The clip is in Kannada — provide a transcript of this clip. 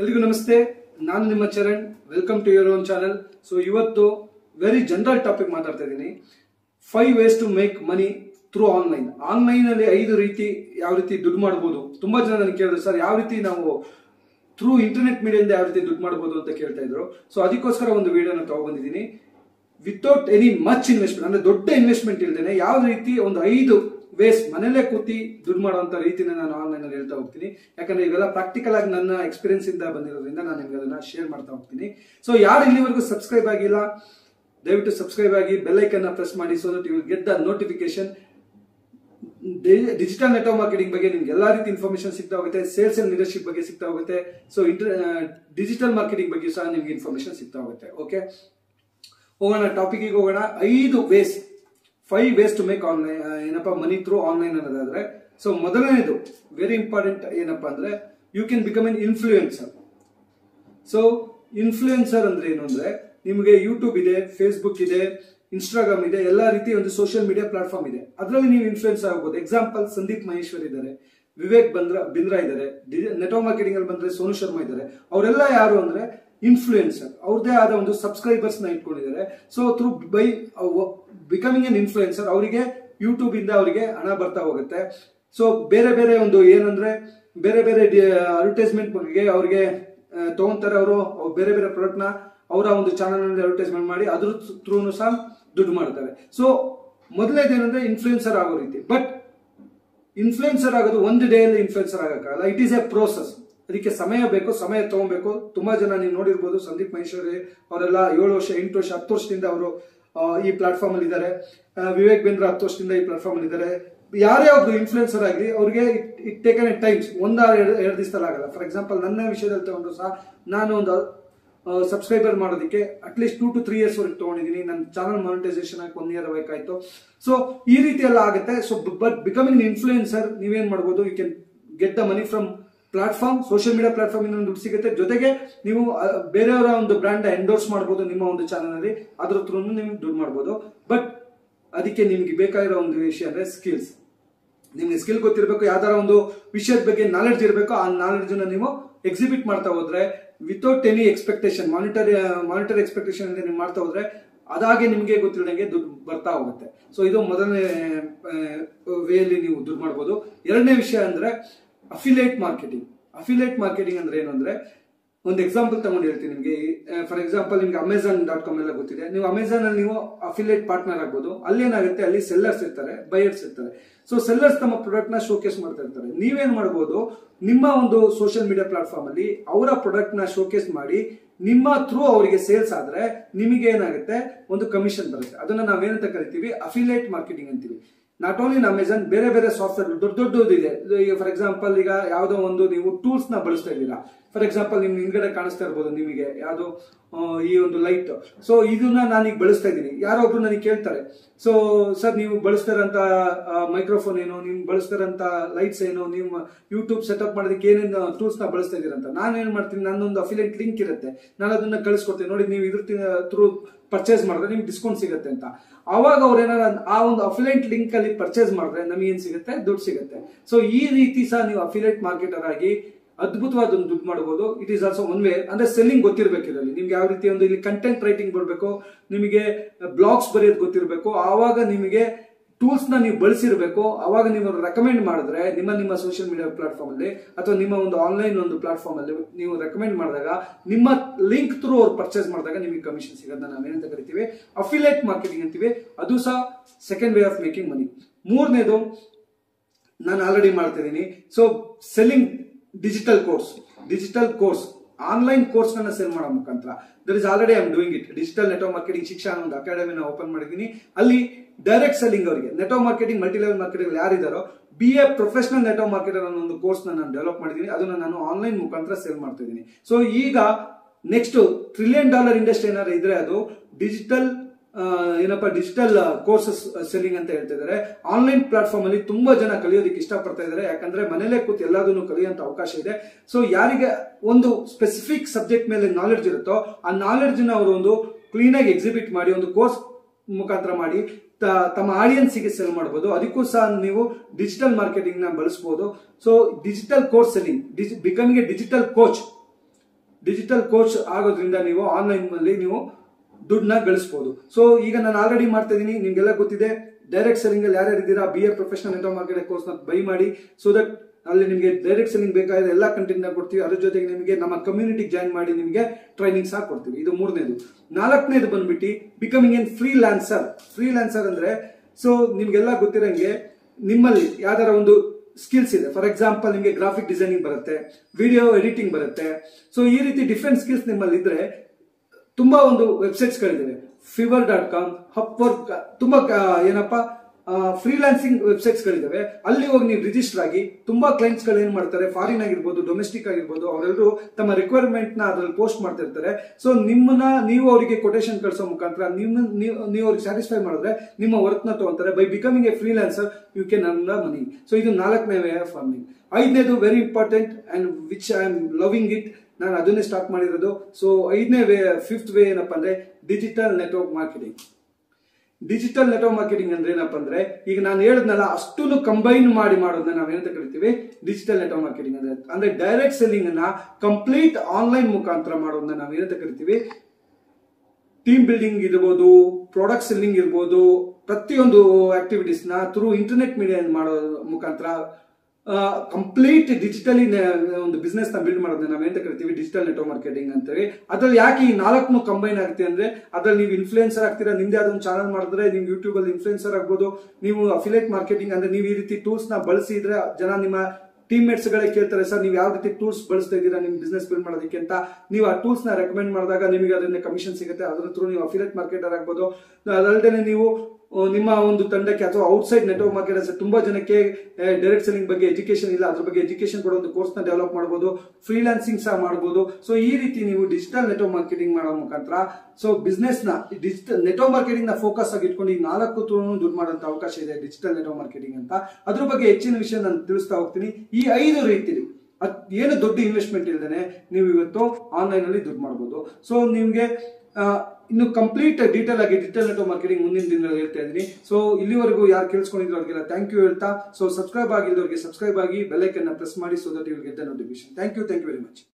ಎಲ್ರಿಗೂ ನಮಸ್ತೆ ನಾನು ನಿಮ್ಮ Charan welcome to your own channel so ಇವತ್ತು ವೆರಿ ಜನರಲ್ ಟಾಪಿಕ್ ಮಾತಾಡ್ತಾ ಇದ್ದೀನಿ five ways to make money through online online ಅಲ್ಲಿ ಐದು ರೀತಿ ಯಾವ ರೀತಿ ದುಡ್ಡು ಮಾಡ್ಬೋದು ತುಂಬಾ ಜನ ನನಗೆ ಕೇಳಿದ್ರು ಸರ್ ಯಾವ ರೀತಿ ನಾವು ಥ್ರೂ ಇಂಟರ್ನೆಟ್ ಮೀಡಿಯಿಂದ ಯಾವ ರೀತಿ ದುಡ್ಡು ಮಾಡ್ಬೋದು ಅಂತ ಕೇಳ್ತಾ ಇದ್ರು ಸೊ ಅದಕ್ಕೋಸ್ಕರ ಒಂದು ವಿಡಿಯೋನ ತಗೊಬಂದಿದ್ದೀನಿ ವಿತೌಟ್ ಎನಿ ಮಚ್ ಇನ್ವೆಸ್ಟ್ಮೆಂಟ್ ಅಂದ್ರೆ ದೊಡ್ಡ ಇನ್ವೆಸ್ಟ್ಮೆಂಟ್ ಇಲ್ದೇನೆ ಯಾವ ರೀತಿ ಒಂದು ಐದು ವೇಸ್ ಮನೇಲೆ ಕೂತಿ ದುಡ್ಡು ಮಾಡುವಂತ ರೀತಿನ ನಾನು ಆನ್ಲೈನ್ ಅಲ್ಲಿ ಹೇಳ್ತಾ ಹೋಗ್ತೀನಿ ಯಾಕಂದ್ರೆ ಇವೆಲ್ಲ ಪ್ರಾಕ್ಟಿಕಲ್ ಆಗಿ ನನ್ನ ಎಕ್ಸ್ಪೀರಿಯನ್ಸ್ ಇಂದ ಬಂದಿರೋದ್ರಿಂದ ನಾನು ನಿಮ್ಗೆ ಅದನ್ನ ಶೇರ್ ಮಾಡ್ತಾ ಹೋಗ್ತೀನಿ ಸೊ ಯಾರು ಇಲ್ಲಿವರೆಗೂ ಸಬ್ಸ್ಕ್ರೈಬ್ ಆಗಿಲ್ಲ ದಯವಿಟ್ಟು ಸಬ್ಸ್ಕ್ರೈಬ್ ಆಗಿ ಬೆಲ್ ಐಕನ್ ಪ್ರೆಸ್ ಮಾಡಿ so that you will get the notification digital network marketing ಬಗ್ಗೆ ನಿಮ್ಗೆ ಎಲ್ಲಾ ರೀತಿ ಇನ್ಫಾರ್ಮೇಶನ್ ಸಿಗ್ತಾ ಹೋಗುತ್ತೆ ಸೇಲ್ಸ್ ಅಂಡ್ ಲೀಡರ್ಶಿಪ್ ಬಗ್ಗೆ ಸಿಗ್ತಾ ಹೋಗುತ್ತೆ ಸೊ ಇಂಟರ್ ಡಿಜಿಟಲ್ ಮಾರ್ಕೆಟಿಂಗ್ ಬಗ್ಗೆ ಸಹ ನಿಮ್ಗೆ ಇನ್ಫಾರ್ಮೇಶನ್ ಸಿಗ್ತಾ ಹೋಗುತ್ತೆ ಓಕೆ ಹೋಗೋಣ ಟಾಪಿಕ್ಗೆ ಹೋಗೋಣ ಐದು ways five ways to make online ಏನಪ್ಪ ಮನಿ ಥ್ರೂ ಆನ್ಲೈನ್ ಅನ್ನೋದಾದ್ರೆ ಸೊ ಮೊದಲನೇದು ವೆರಿ ಇಂಪಾರ್ಟೆಂಟ್ ಏನಪ್ಪಾ ಅಂದ್ರೆ you can become an influencer so influencer ಅಂದ್ರೆ ಏನು ಅಂದ್ರೆ ನಿಮಗೆ ಯೂಟ್ಯೂಬ್ ಇದೆ ಫೇಸ್ಬುಕ್ ಇದೆ ಇನ್ಸ್ಟಾಗ್ರಾಮ್ ಇದೆ ಎಲ್ಲಾ ರೀತಿ ಒಂದು ಸೋಷಿಯಲ್ ಮೀಡಿಯಾ ಪ್ಲಾಟ್ಫಾರ್ಮ್ ಇದೆ ಅದರಲ್ಲಿ ನೀವು ಇನ್ಫ್ಲೂಯೆನ್ಸ್ ಆಗಬಹುದು ಎಕ್ಸಾಂಪಲ್ ಸಂದೀಪ್ ಮಹೇಶ್ವರ್ ಇದ್ದಾರೆ ವಿವೇಕ್ ಬಂದ್ರ ಬಿಂದ್ರಾ ಇದ್ದಾರೆ ನೆಟ್ವರ್ಕ್ ಮಾರ್ಕೆಟಿಂಗ್ ಅಲ್ಲಿ ಬಂದ್ರೆ ಸೋನು ಶರ್ಮಾ ಇದ್ದಾರೆ ಅವರೆಲ್ಲ ಯಾರು ಅಂದ್ರೆ ಇನ್ಫ್ಲೂಯೆನ್ಸರ್ ಅವ್ರದೇ ಆದ ಒಂದು ಸಬ್ಸ್ಕ್ರೈಬರ್ಸ್ ನ ಇಟ್ಕೊಂಡಿದ್ದಾರೆ so through by becoming an influencer ಅವರಿಗೆ ಯೂಟ್ಯೂಬ್ ಇಂದ ಅವರಿಗೆ ಹಣ ಬರ್ತಾ ಹೋಗುತ್ತೆ ಸೊ ಬೇರೆ ಬೇರೆ ಒಂದು ಏನಂದ್ರೆ ಬೇರೆ ಬೇರೆ ಅಡ್ವರ್ಟೈಸ್ಮೆಂಟ್ ಬಗ್ಗೆ ಅವ್ರಿಗೆ ತಗೊಂತಾರೆ ಅವರು ಬೇರೆ ಬೇರೆ ಪ್ರಾಡಕ್ಟ್ ನ ಅವರ ಒಂದು ಚಾನಲ್ ನಲ್ಲಿ ಅಡ್ವರ್ಟೈಸ್ಮೆಂಟ್ ಮಾಡಿ ಅದ್ರ ಥ್ರೂನು ಸಹ ದುಡ್ಡು ಮಾಡ್ತಾರೆ ಸೊ ಮೊದಲನೇದೇನಂದ್ರೆ ಇನ್ಫ್ಲೂಯೆನ್ಸರ್ ಆಗೋ ರೀತಿ ಬಟ್ ಇನ್ಫ್ಲೂಯೆನ್ಸರ್ ಆಗೋದು ಒಂದು ಡೇ ಅಲ್ಲಿ ಇನ್ಫ್ಲೂಯೆನ್ಸರ್ ಆಗಕ್ಕಾಗಲ್ಲ ಇಟ್ ಈಸ್ ಎ ಪ್ರೋಸೆಸ್ ಅದಕ್ಕೆ ಸಮಯ ಬೇಕು ಸಮಯ ತಗೊಬೇಕು ತುಂಬಾ ಜನ ನೀವು ನೋಡಿರ್ಬೋದು ಸಂದೀಪ್ ಮಹೇಶ್ವರಿ ಅವರೆಲ್ಲ ಏಳು ವರ್ಷ ಎಂಟು ವರ್ಷ ಹತ್ತು ವರ್ಷದಿಂದ ಅವರು ಈ ಪ್ಲಾಟ್ಫಾರ್ಮ್ ಅಲ್ಲಿ ಇದ್ದಾರೆ ವಿವೇಕ್ ಬೇಂದ್ರ ಹತ್ತು ವರ್ಷದಿಂದ ಈ ಪ್ಲಾಟ್ಫಾರ್ಮ್ ಅಲ್ಲಿ ಇದ್ದಾರೆ ಯಾರೇ ಒಬ್ರು ಇನ್ಫ್ಲೂಯೆನ್ಸರ್ ಆಗಲಿ ಅವ್ರಿಗೆ ಇಟ್ ಟೇಕನ್ ಎ ಟೈಮ್ಸ್ ಒಂದ ಎರಡು ದಿವಸದಲ್ಲಿ ಆಗಲ್ಲ ಫಾರ್ ಎಕ್ಸಾಂಪಲ್ ನನ್ನ ವಿಷಯದಲ್ಲಿ ತಗೊಂಡ್ರು ಸಹ ನಾನು ಒಂದು ಸಬ್ಸ್ಕ್ರೈಬರ್ ಮಾಡೋದಕ್ಕೆ at least two to three years ವರೆಗೆ ತಗೊಂಡಿದ್ದೀನಿ ನನ್ನ ಚಾನಲ್ ಮಾನಿಟೈಸೇಷನ್ ಆಗಿ ಒನ್ ಇಯರ್ ಬೇಕಾಯ್ತು ಸೊ ಈ ರೀತಿ ಎಲ್ಲ ಆಗುತ್ತೆ ಸೊ ಬಟ್ ಬಿಕಮಿಂಗ್ ಇನ್ಫ್ಲೂಯೆನ್ಸರ್ ನೀವೇನ್ ಮಾಡ್ಬೋದು you can get the money from platform social media platform ಇಂದ ದುಡ್ಡು ಸಿಗುತ್ತೆ ಜೊತೆಗೆ ನೀವು ಬೇರೆಯವರ ಒಂದು ಬ್ರ್ಯಾಂಡ್ ಎಂಡೋರ್ಸ್ ಮಾಡಬಹುದು ನಿಮ್ಮ ಒಂದು ಚಾನಲ್ ಅಲ್ಲಿ ಅದ್ರ ಥ್ರೂ ನೀವು ದುಡ್ಡು ಮಾಡಬಹುದು ಬಟ್ ಅದಕ್ಕೆ ನಿಮ್ಗೆ ಬೇಕಾಗಿರೋ ಒಂದು ವಿಷಯ ಅಂದ್ರೆ ಸ್ಕಿಲ್ಸ್ ನಿಮ್ಗೆ ಸ್ಕಿಲ್ ಗೊತ್ತಿರಬೇಕು ಯಾವ್ದಾರ ಒಂದು ವಿಷಯದ ಬಗ್ಗೆ ನಾಲೆಡ್ಜ್ ಇರಬೇಕು ಆ ನಾಲೆಡ್ಜ್ ನೀವು ಎಕ್ಸಿಬಿಟ್ ಮಾಡ್ತಾ ಹೋದ್ರೆ without any expectation monetary monetary expectation ನೀವು ಮಾಡ್ತಾ ಹೋದ್ರೆ ಅದಾಗೆ ನಿಮಗೆ ಗೊತ್ತಿಲ್ಲದಂಗೆ ದುಡ್ಡು ಬರ್ತಾ ಹೋಗುತ್ತೆ ಸೊ ಇದು ಮೊದಲನೇ ವೇಯಲ್ಲಿ ನೀವು ದುಡ್ಡು ಮಾಡ್ಬೋದು ಎರಡನೇ ವಿಷಯ ಅಂದ್ರೆ ಅಫಿಲೇಟ್ ಮಾರ್ಕೆಟಿಂಗ್ ಅಫಿಲೇಟ್ ಮಾರ್ಕೆಟಿಂಗ್ ಅಂದ್ರೆ ಏನು ಅಂದ್ರೆ ಒಂದು ಎಕ್ಸಾಂಪಲ್ ತಗೊಂಡು ಹೇಳ್ತೀನಿ ನಿಮಗೆ ಫಾರ್ ಎಕ್ಸಾಂಪಲ್ ನಿಮ್ಗೆ ಅಮೆಝಾನ್ ಡಾಟ್ ಕಾಮ್ ಎಲ್ಲ ಗೊತ್ತಿದೆ ನೀವು ಅಮೆಝಾನ್ ಅಲ್ಲಿ ನೀವು ಅಫಿಲೇಟ್ ಪಾರ್ಟ್ನರ್ ಆಗ್ಬೋದು ಅಲ್ಲಿ ಏನಾಗುತ್ತೆ ಅಲ್ಲಿ ಸೆಲ್ಲರ್ಸ್ ಇರ್ತಾರೆ ಬೈಯರ್ಸ್ ಇರ್ತಾರೆ ಸೊ ಸೆಲ್ಲರ್ಸ್ ತಮ್ಮ ಪ್ರಾಡಕ್ಟ್ ನ ಶೋಕೇಸ್ ಮಾಡ್ತಾ ಇರ್ತಾರೆ ನೀವೇನ್ ಮಾಡ್ಬೋದು ನಿಮ್ಮ ಒಂದು ಸೋಷಿಯಲ್ ಮೀಡಿಯಾ ಪ್ಲಾಟ್ಫಾರ್ಮ್ ಅಲ್ಲಿ ಅವರ ಪ್ರಾಡಕ್ಟ್ ನ ಶೋಕೇಸ್ ಮಾಡಿ ನಿಮ್ಮ ಥ್ರೂ ಅವರಿಗೆ ಸೇಲ್ಸ್ ಆದ್ರೆ ನಿಮಗೆ ಏನಾಗುತ್ತೆ ಒಂದು ಕಮಿಷನ್ ಬರುತ್ತೆ ಅದನ್ನ ನಾವೇನಂತ ಕರಿತೀವಿ ಅಫಿಲೇಟ್ ಮಾರ್ಕೆಟಿಂಗ್ ಅಂತೀವಿ ನಾಟ್ ಓನ್ಲಿ ಇನ್ ಅಮೆಝಾನ್ ಬೇರೆ ಬೇರೆ ಸಾಫ್ಟ್ವೇರ್ ದೊಡ್ಡ ದೊಡ್ಡದಿದೆ ಈಗ ಫಾರ್ ಎಕ್ಸಾಂಪಲ್ ಈಗ ಯಾವುದೋ ಒಂದು ನೀವು ಟೂಲ್ಸ್ ನ ಬಳಸ್ತಾ ಇದ್ದೀರಾ ಫಾರ್ ಎಕ್ಸಾಂಪಲ್ ನಿಮ್ ಹಿಂದ್ಗಡೆ ಕಾಣಿಸ್ತಾ ಇರ್ಬೋದು ನಿಮಗೆ ಯಾವುದು ಈ ಒಂದು ಲೈಟ್ ಸೊ ಇದನ್ನ ನಾನೀಗ ಬಳಸ್ತಾ ಇದ್ದೀನಿ ಯಾರೋ ಒಬ್ರು ನನಗೆ ಕೇಳ್ತಾರೆ ಸೊ ಸರ್ ನೀವು ಬಳಸ್ತಾರಂತ ಮೈಕ್ರೋಫೋನ್ ಏನು ನೀವು ಬಳಸ್ತಾರಂತ ಲೈಟ್ಸ್ ಏನು ನೀವು ಯೂಟ್ಯೂಬ್ ಸೆಟಪ್ ಮಾಡೋದಕ್ಕೆ ಏನೇನು ಟೂಲ್ಸ್ ನ ಬಳಸ್ತಾ ಇದ್ದೀರಂತ ನಾನು ಏನ್ ಮಾಡ್ತೀನಿ ನನ್ನೊಂದು ಅಫಿಲಿಯೇಟ್ ಲಿಂಕ್ ಇರುತ್ತೆ ನಾನು ಅದನ್ನ ಕಳಿಸ್ಕೊಡ್ತೀನಿ ನೋಡಿ ನೀವು ಇದ್ರ ಥ್ರೂ ಪರ್ಚೇಸ್ ಮಾಡಿದ್ರೆ ನಿಮ್ಗೆ ಡಿಸ್ಕೌಂಟ್ ಸಿಗುತ್ತೆ ಅಂತ ಅವಾಗ ಅವ್ರು ಏನಾರ ಆ ಒಂದು ಅಫಿಲಿಯೇಟ್ ಲಿಂಕ್ ಅಲ್ಲಿ ಪರ್ಚೇಸ್ ಮಾಡಿದ್ರೆ ನಮಗೆ ಏನ್ ಸಿಗುತ್ತೆ ದುಡ್ಡು ಸಿಗುತ್ತೆ ಸೊ ಈ ರೀತಿ ಸಹ ನೀವು ಅಫಿಲಿಯೇಟ್ ಮಾರ್ಕೆಟರ್ ಆಗಿ ಅದ್ಭುತವಾದ ಒಂದು ದುಡ್ಡು ಮಾಡಬಹುದು it is also one way ಅಂದ್ರೆ ಸೆಲ್ಲಿಂಗ್ ಗೊತ್ತಿರಬೇಕು ಇದರಲ್ಲಿ ನಿಮ್ಗೆ ಯಾವ ರೀತಿ ಒಂದು ಇಲ್ಲಿ ಕಂಟೆಂಟ್ ರೈಟಿಂಗ್ ಬರಬೇಕು ನಿಮಗೆ ಬ್ಲಾಗ್ಸ್ ಬರೆಯೋದು ಗೊತ್ತಿರಬೇಕು ಆವಾಗ ನಿಮಗೆ ಟೂಲ್ಸ್ ನ ನೀವು ಬಳಸಿರ್ಬೇಕು ಅವಾಗ ನೀವು ರೆಕಮೆಂಡ್ ಮಾಡಿದ್ರೆ ನಿಮ್ಮ ನಿಮ್ಮ ಸೋಷಿಯಲ್ ಮೀಡಿಯಾ ಪ್ಲಾಟ್ಫಾರ್ಮ್ ಅಲ್ಲಿ ಅಥವಾ ನಿಮ್ಮ ಒಂದು ಆನ್ಲೈನ್ ಒಂದು ಪ್ಲಾಟ್ಫಾರ್ಮ್ ಅಲ್ಲಿ ನೀವು ರೆಕಮೆಂಡ್ ಮಾಡಿದಾಗ ನಿಮ್ಮ ಲಿಂಕ್ ಥ್ರೂ ಅವ್ರು ಪರ್ಚೇಸ್ ಮಾಡಿದಾಗ ನಿಮಗೆ ಕಮಿಷನ್ ಸಿಗೋದನ್ನ ನಾವೇನಂತ ಕರಿತೀವಿ ಅಫಿಲೇಟ್ ಮಾರ್ಕೆಟಿಂಗ್ ಅಂತೀವಿ ಅದು ಸಹ second way of making money ಮೂರನೇದು ನಾನು ಆಲ್ರೆಡಿ ಮಾಡ್ತಿದ್ದೀನಿ so selling digital course digital course online course ನನ್ನ ಸೇಲ್ ಮಾಡೋ ಮುಖಾಂತರ there is already I am doing it digital network marketing ಶಿಕ್ಷಣ ಒಂದು ಅಕಾಡೆಮಿನ ಓಪನ್ ಮಾಡಿದ್ದೀನಿ ಅಲ್ಲಿ ಡೈರೆಕ್ಟ್ ಸೆಲ್ಲಿಂಗ್ ಅವರಿಗೆ network marketing multi level marketing ಯಾರಿದ್ದಾರೋ be a professional network marketer ಅನ್ನೋ ಒಂದು ಕೋರ್ಸ್ ನಾನು ಡೆವಲಪ್ ಮಾಡಿದ್ದೀನಿ ಅದನ್ನ ನಾನು ಆನ್ಲೈನ್ ಮುಖಾಂತರ ಸೇಲ್ ಮಾಡ್ತಾ ಇದ್ದೀನಿ ಸೊ ಈಗ ನೆಕ್ಸ್ಟ್ ಟ್ರಿಲಿಯನ್ ಡಾಲರ್ ಇಂಡಸ್ಟ್ರಿ ಏನಾದ್ರು ಇದ್ರೆ ಅದು ಡಿಜಿಟಲ್ ಏನಪ್ಪ ಡಿಜಿಟಲ್ ಕೋರ್ಸಸ್ ಸೆಲ್ಲಿಂಗ್ ಅಂತ ಹೇಳ್ತಾ ಇದ್ದಾರೆ ಆನ್ಲೈನ್ ಪ್ಲಾಟ್ಫಾರ್ಮ್ ಅಲ್ಲಿ ತುಂಬಾ ಜನ ಕಲಿಯೋದಕ್ಕೆ ಇಷ್ಟಪಡ್ತಾ ಇದ್ದಾರೆ ಯಾಕಂದ್ರೆ ಮನೇಲೆ ಕೂತು ಎಲ್ಲದನ್ನು ಕಲಿಯುವಂತ ಅವಕಾಶ ಇದೆ ಸೊ ಯಾರಿಗೆ ಒಂದು ಸ್ಪೆಸಿಫಿಕ್ ಸಬ್ಜೆಕ್ಟ್ ಮೇಲೆ ನಾಲೆಡ್ಜ್ ಇರುತ್ತೋ ಆ ನಾಲೆಡ್ಜ್ ನ ಅವರು ಒಂದು ಕ್ಲೀನ್ ಆಗಿ ಎಕ್ಸಿಬಿಟ್ ಮಾಡಿ ಒಂದು ಕೋರ್ಸ್ ಮುಖಾಂತರ ಮಾಡಿ ತಮ್ಮ ಆಡಿಯನ್ಸ್ಗೆ ಸೆಲ್ ಮಾಡಬಹುದು ಅದಕ್ಕೂ ಸಹ ನೀವು ಡಿಜಿಟಲ್ ಮಾರ್ಕೆಟಿಂಗ್ ನ ಬಳಸಬಹುದು so digital course selling becoming a digital coach digital coach ಆಗೋದ್ರಿಂದ ನೀವು ಆನ್ಲೈನ್ ಅಲ್ಲಿ ನೀವು ದುಡ್ಡನ್ನ ಗಳಿಸಬಹುದು ಸೊ ಈಗ ನಾನು ಆಲ್ರೆಡಿ ಮಾಡ್ತಾ ಇದ್ದೀನಿ ನಿಮ್ಗೆಲ್ಲ ಗೊತ್ತಿದೆ ಡೈರೆಕ್ಟ್ ಸೆಲ್ಲಿಂಗ್ ಅಲ್ಲಿ ಯಾರ್ಯಾರು ಇದ್ದೀರಾ be a professional network marketing course buy ಮಾಡಿ ಸೊ ದಟ್ ಅಲ್ಲಿ ನಿಮಗೆ ಡೈರೆಕ್ಟ್ ಸೆಲ್ಲಿಂಗ್ ಬೇಕಾದ್ರೆ ಎಲ್ಲ ಕಂಟೆಂಟ್ ಕೊಡ್ತೀವಿ ಅದ್ರ ಜೊತೆಗೆ ನಿಮಗೆ ನಮ್ಮ ಕಮ್ಯುನಿಟಿ ಜಾಯಿನ್ ಮಾಡಿ ನಿಮಗೆ ಟ್ರೈನಿಂಗ್ ಸಹ ಕೊಡ್ತೀವಿ ಇದು ಮೂರನೇದು ನಾಲ್ಕನೇದು ಬಂದ್ಬಿಟ್ಟು becoming an freelancer freelancer ಅಂದ್ರೆ ಸೊ ನಿಮ್ಗೆಲ್ಲ ಗೊತ್ತಿರಂಗೆ ನಿಮ್ಮಲ್ಲಿ ಯಾವ್ದಾರ ಒಂದು ಸ್ಕಿಲ್ಸ್ ಇದೆ ಫಾರ್ ಎಕ್ಸಾಂಪಲ್ ನಿಮಗೆ ಗ್ರಾಫಿಕ್ ಡಿಸೈನಿಂಗ್ ಬರುತ್ತೆ ವಿಡಿಯೋ ಎಡಿಟಿಂಗ್ ಬರುತ್ತೆ ಸೊ ಈ ರೀತಿ ಡಿಫ್ರೆಂಟ್ ಸ್ಕಿಲ್ಸ್ ನಿಮ್ಮಲ್ಲಿ ಇದ್ರೆ ತುಂಬಾ ಒಂದು ವೆಬ್ಸೈಟ್ಸ್ ಗಳಿವೆ Fiverr dot com Upwork ತುಂಬಾ ಕ- ಏನಪ್ಪಾ ಫ್ರೀಲಾನ್ಸಿಂಗ್ ವೆಬ್ಸೈಟ್ಸ್ ಗಳಿದಾವೆ ಅಲ್ಲಿ ಹೋಗಿ ನೀವು ರಿಜಿಸ್ಟರ್ ಆಗಿ ತುಂಬಾ ಕ್ಲೈಂಟ್ಸ್ ಗಳು ಏನ್ ಮಾಡ್ತಾರೆ ಫಾರಿನ್ ಆಗಿರ್ಬೋದು ಡೊಮೆಸ್ಟಿಕ್ ಆಗಿರ್ಬೋದು ಅವರೆಲ್ಲರೂ ತಮ್ಮ ರಿಕ್ವೈರ್ಮೆಂಟ್ ನ ಅದ್ರಲ್ಲಿ ಪೋಸ್ಟ್ ಮಾಡ್ತಾ ಇರ್ತಾರೆ ಸೊ ನಿಮ್ಮನ್ನ ನೀವು ಅವರಿಗೆ ಕೊಟೇಶನ್ ಕಳಿಸೋ ಮುಖಾಂತರ ನಿಮ್ಮ ನೀವು ನೀವು ಅವ್ರಿಗೆ ಸ್ಯಾಟಿಸ್ಫೈ ಮಾಡಿದ್ರೆ ನಿಮ್ಮ ವರ್ಕ್ ನ ತಗೊಂತಾರೆ by becoming a freelancer you can earn the money so ಇದು ನಾಲ್ಕನೇ ವೇ ಆಫ್ ಅರ್ನಿಂಗ್ ಐದನೇದು very important and which I am loving it ನಾನು ಅದನ್ನೇ ಸ್ಟಾರ್ಟ್ ಮಾಡಿರೋದು ಸೊ ಐದನೇ ವೇ ಫಿಫ್ತ್ ವೇ ಏನಪ್ಪಾ ಅಂದ್ರೆ digital network marketing digital network marketing ಅಂದ್ರೆ ಏನಪ್ಪಾ ಅಂದ್ರೆ ಈಗ ನಾನು ಹೇಳಿದ್ನಲ್ಲ ಅಷ್ಟನ್ನು ಕಂಬೈನ್ ಮಾಡಿ ಮಾಡೋದನ್ನ ನಾವೇನಂತ ಕರಿತೀವಿ ಡಿಜಿಟಲ್ ನೆಟ್ವರ್ಕ್ ಮಾರ್ಕೆಟಿಂಗ್ ಅಂದ್ರೆ ಅಂದ್ರೆ ಡೈರೆಕ್ಟ್ ಸೆಲ್ಲಿಂಗ್ ಅನ್ನ ಕಂಪ್ಲೀಟ್ ಆನ್ಲೈನ್ ಮುಖಾಂತರ ಮಾಡೋದನ್ನ ನಾವೇನಂತ ಕರಿತೀವಿ ಟೀಮ್ ಬಿಲ್ಡಿಂಗ್ ಇರ್ಬೋದು ಪ್ರಾಡಕ್ಟ್ ಸೆಲ್ಲಿಂಗ್ ಇರ್ಬೋದು ಪ್ರತಿಯೊಂದು ಆಕ್ಟಿವಿಟೀಸ್ ನ ಥ್ರೂ ಇಂಟರ್ನೆಟ್ ಮೀಡಿಯಾ ಮಾಡೋ ಮುಖಾಂತರ ಕಂಪ್ಲೀಟ್ ಡಿಜಿಟಲಿ ಒಂದು ಬಿಸ್ನೆಸ್ ನ ಬಿಲ್ಡ್ ಮಾಡೋದನ್ನ ನಾವೇಂತ ಕರಿತೀವಿ ಡಿಜಿಟಲ್ ನೆಟ್ವರ್ಕ್ ಮಾರ್ಕೆಟಿಂಗ್ ಅಂತೇಳಿ ಅದ್ರಲ್ಲಿ ಯಾಕೆ ಈ ನಾಲ್ಕು ಕಂಬೈನ್ ಆಗುತ್ತೆ ಅಂದ್ರೆ ಅದ್ರಲ್ಲಿ ನೀವು ಇನ್ಫ್ಲೂಯೆನ್ಸರ್ ಆಗ್ತೀರಾ ನಿಮ್ದೇ ಅದೊಂದು ಚಾನಲ್ ಮಾಡಿದ್ರೆ ನೀವು ಯೂಟ್ಯೂಬ್ ಅಲ್ಲಿ ಇನ್ಫ್ಲೂಯೆನ್ಸರ್ ಆಗ್ಬೋದು ನೀವು ಅಫಿಲೇಟ್ ಮಾರ್ಕೆಟಿಂಗ್ ಅಂದ್ರೆ ನೀವು ಈ ರೀತಿ ಟೂಲ್ಸ್ ನ ಬಳಸಿದ್ರೆ ಜನ ನಿಮ್ಮ ಟೀಮ್ ಮೇಟ್ಸ್ ಗಳೇ ಕೇಳ್ತಾರೆ ಸರ್ ನೀವು ಯಾವ ರೀತಿ ಟೂಲ್ಸ್ ಬಳಸ್ತಾ ಇದ್ದೀರಾ ನಿಮ್ ಬಿಸ್ನೆಸ್ ಬಿಲ್ಡ್ ಮಾಡೋದಕ್ಕೆ ಅಂತ ನೀವು ಆ ಟೂಲ್ಸ್ ನ ರೆಕಮೆಂಡ್ ಮಾಡಿದಾಗ ನಿಮಗೆ ಅದರಿಂದ ಕಮಿಷನ್ ಸಿಗುತ್ತೆ ಅದ್ರ ಥ್ರೂ ನೀವು ಅಫಿಲೇಟ್ ಮಾರ್ಕೆಟರ್ ಆಗ್ಬೋದು ಅದಲ್ಲದೆ ನೀವು ಆ, ನಿಮ್ಮ ಒಂದು ತಂಡಕ್ಕೆ ಅಥವಾ ಔಟ್ಸೈಡ್ ನೆಟ್ವರ್ಕ್ ಮಾರ್ಕೆಟರ್ಸ್ ತುಂಬಾ ಜನಕ್ಕೆ ಡೈರೆಕ್ಟ್ ಸೆಲ್ಲಿಂಗ್ ಬಗ್ಗೆ ಎಜುಕೇಶನ್ ಇಲ್ಲ ಅದ್ರ ಬಗ್ಗೆ ಎಜುಕೇಶನ್ ಕೊಡೋ ಒಂದು ಕೋರ್ಸ್ ನ ಡೆವಲಪ್ ಮಾಡಬಹುದು ಫ್ರೀಲಾನ್ಸಿಂಗ್ ಸಹ ಮಾಡಬಹುದು ಸೊ ಈ ರೀತಿ ನೀವು ಡಿಜಿಟಲ್ ನೆಟ್ವರ್ಕ್ ಮಾರ್ಕೆಟಿಂಗ್ ಮಾಡೋ ಮುಖಾಂತರ ಸೊ ಬಿಸ್ನೆಸ್ ನ ಡಿಜಿಟಲ್ ನೆಟ್ವರ್ಕ್ ಮಾರ್ಕೆಟಿಂಗ್ ನ ಫೋಕಸ್ ಆಗಿ ಇಟ್ಕೊಂಡು ಈ ನಾಲ್ಕು ಥ್ರೂ ದುಡ್ಡು ಮಾಡುವಂತ ಅವಕಾಶ ಇದೆ ಡಿಜಿಟಲ್ ನೆಟ್ವರ್ಕ್ ಮಾರ್ಕೆಟಿಂಗ್ ಅಂತ ಅದ್ರ ಬಗ್ಗೆ ಹೆಚ್ಚಿನ ವಿಷಯ ನಾನು ತಿಳಿಸ್ತಾ ಹೋಗ್ತೀನಿ ಈ ಐದು ರೀತಿಲಿ ಅದ್ ಏನು ದೊಡ್ಡ ಇನ್ವೆಸ್ಟ್ಮೆಂಟ್ ಇಲ್ದೇನೆ ನೀವು ಇವತ್ತು ಆನ್ಲೈನ್ ಅಲ್ಲಿ ದುಡ್ಡು ಮಾಡಬಹುದು ಸೊ ನಿಮ್ಗೆ ಆ, ಇನ್ನು ಕಂಪ್ಲೀಟ್ ಡೀಟೇಲ್ ಆಗಿ ಡಿಜಿಟಲ್ ನೆಟ್ವರ್ಕ್ ಮಾರ್ಕೆಟಿಂಗ್ ಮುಂದಿನ ದಿನಗಳಲ್ಲಿ ಹೇಳ್ತಾ ಇದ್ದೀನಿ ಸೊ ಇಲ್ಲಿವರೆಗೂ ಯಾರು ಕೇಳಿಸ್ಕೊಂಡಿದ್ರು ಅವ್ರಿಗೆಲ್ಲ ಥ್ಯಾಂಕ್ ಯು ಹೇಳ್ತಾ ಸೊ ಸಬ್ಸ್ಕ್ರೈಬ್ ಆಗಿದ್ದವ್ರಿಗೆ ಸಬ್ಸ್ಕ್ರೈಬ್ ಆಗಿ ಬೆಲ್ಲೈಕನ್ನ ಪ್ರೆಸ್ ಮಾಡಿ so that you get the notification thank you thank you very much